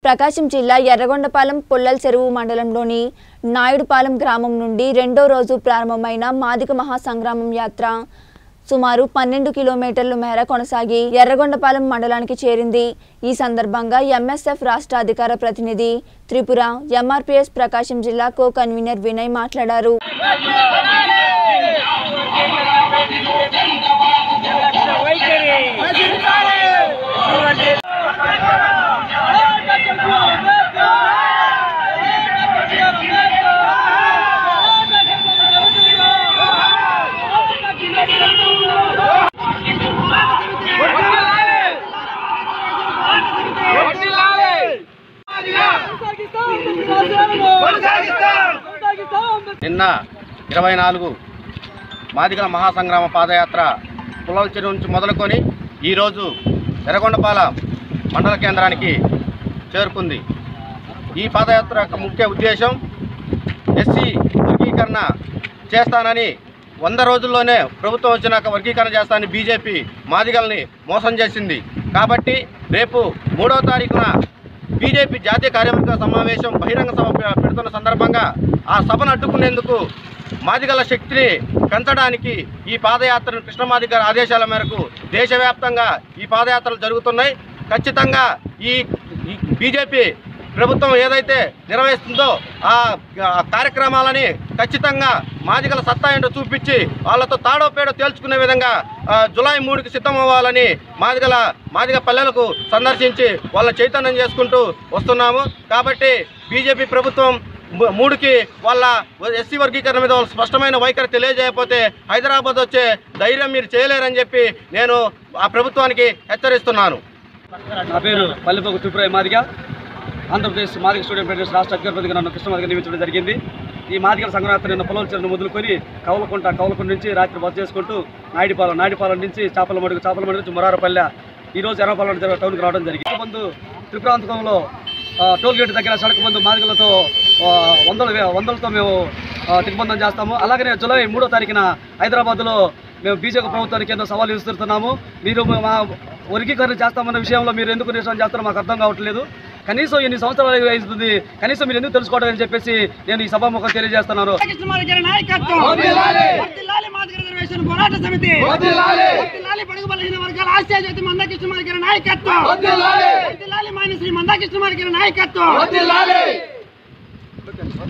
ప్రకాశం జిల్లా ఎర్రగొండపాలెం పుల్లల చెరువు మండలంలోని నాయుడుపాలెం గ్రామం నుండి రెండో రోజు ప్రారంభమైన మాదిక మహాసంగ్రామం యాత్ర సుమారు పన్నెండు కిలోమీటర్ల మేర కొనసాగి ఎర్రగొండపాలెం మండలానికి చేరింది ఈ సందర్భంగా ఎంఎస్ఎఫ్ రాష్ట్ర అధికార ప్రతినిధి త్రిపుర ఎంఆర్పిఎస్ ప్రకాశం జిల్లా కో కన్వీనర్ వినయ్ మాట్లాడారు నిన్న ఇరవై నాలుగు మాదిగల మహాసంగ్రామ పాదయాత్ర పుల్లల చెరువు నుంచి మొదలుకొని ఈరోజు ఎర్రగొండపాల మండల కేంద్రానికి చేరుకుంది ఈ పాదయాత్ర యొక్క ముఖ్య ఉద్దేశం ఎస్సీ వర్గీకరణ చేస్తానని వంద రోజుల్లోనే ప్రభుత్వం వచ్చినాక వర్గీకరణ చేస్తానని బీజేపీ మాదిగల్ని మోసం చేసింది కాబట్టి రేపు మూడవ తారీఖున బీజేపీ జాతీయ కార్యవర్గ సమావేశం బహిరంగ సభ పె- పెడుతున్న సందర్భంగా ఆ సభను అడ్డుకునేందుకు మాదిగల శక్తిని పెంచడానికి ఈ పాదయాత్రను కృష్ణమాది గారి ఆదేశాల మేరకు దేశవ్యాప్తంగా ఈ పాదయాత్రలు జరుగుతున్నాయి ఖచ్చితంగా ఈ ఈ బీజేపీ ప్రభుత్వం ఏదైతే నిర్వహిస్తుందో ఆ ఆ కార్యక్రమాలని ఖచ్చితంగా మాదిగల సత్తా ఏంటో చూపించి వాళ్ళతో తాడో పేడో తేల్చుకునే విధంగా ఆ, జులై మూడుకి సిద్ధం అవ్వాలని మాదిగల మాదిగ పల్లెలకు సందర్శించి వాళ్ళ చైతన్యం చేసుకుంటూ వస్తున్నాము కాబట్టి బీజేపీ ప్రభుత్వం మూ- మూడుకి వాళ్ళ ఎస్సీ వర్గీకరణ మీద వాళ్ళ స్పష్టమైన వైఖరి తెలియజేయకపోతే హైదరాబాద్ వచ్చే ధైర్యం మీరు చేయలేరని చెప్పి నేను ఆ ప్రభుత్వానికి హెచ్చరిస్తున్నాను నా పేరు పల్లెపోకు త్రిపుర మాదిగా ఆంధ్రప్రదేశ్ మాదిగ స్టూడెంట్ ఫెడరేషన్ రాష్ట్ర అధికారిగా నన్ను కృష్ణమాదిగా నియమించడం జరిగింది ఈ మాదిగల సంక్రాంతి నిన్న పొలం చెరువును మొదలుకొని కవలకుంట కవలకుంట నుంచి రాత్రి బస్ చేసుకుంటూ నాయుడిపాలెం నాయుడిపాలెం నుంచి చేపల మడుగు చేపల మడుగు నుంచి మురారపల్లె ఈ రోజు ఎర్రపాలెం జర- టౌన్కి రావడం జరిగింది ముందు త్రిపురాంతకంలో ఆ, టోల్ గేట్ దగ్గర సడక్ ముందు మాదిగలతో ఆ, వందల వే- వందలతో మేము ఆ, దిగ్బంధం చేస్తాము అలాగనే జూలై మూడో తారీఖున హైదరాబాద్లో మేము బీజేపీ ప్రభుత్వానికి ఏదో సవాల్ విసురుతున్నాము మీరు మా వర్గీకరణ చేస్తామన్న విషయంలో మీరు ఎందుకు నిరసన చేస్తారో మాకు అర్థం కావట్లేదు కనీసం ఎన్ని సంవత్సరాలు అవుతుంది కనీసం మీరు ఎందుకు తెలుసుకోవడం అని చెప్పేసి నేను ఈ సభాముఖం తెలియజేస్తున్నాను కృష్ణమారి గారి నాయకత్వం వర్ధిల్లాలి మాదిగ రిజర్వేషన్ పోరాట సమితి వర్ధిల్లాలి బడుగు బలహీన వర్గాల ఆశయ జ్యోతి మందా కృష్ణమారి గారి నాయకత్వం వర్ధిల్లాలి మాయన శ్రీ మందా కృష్ణమారి గారి నాయకత్వం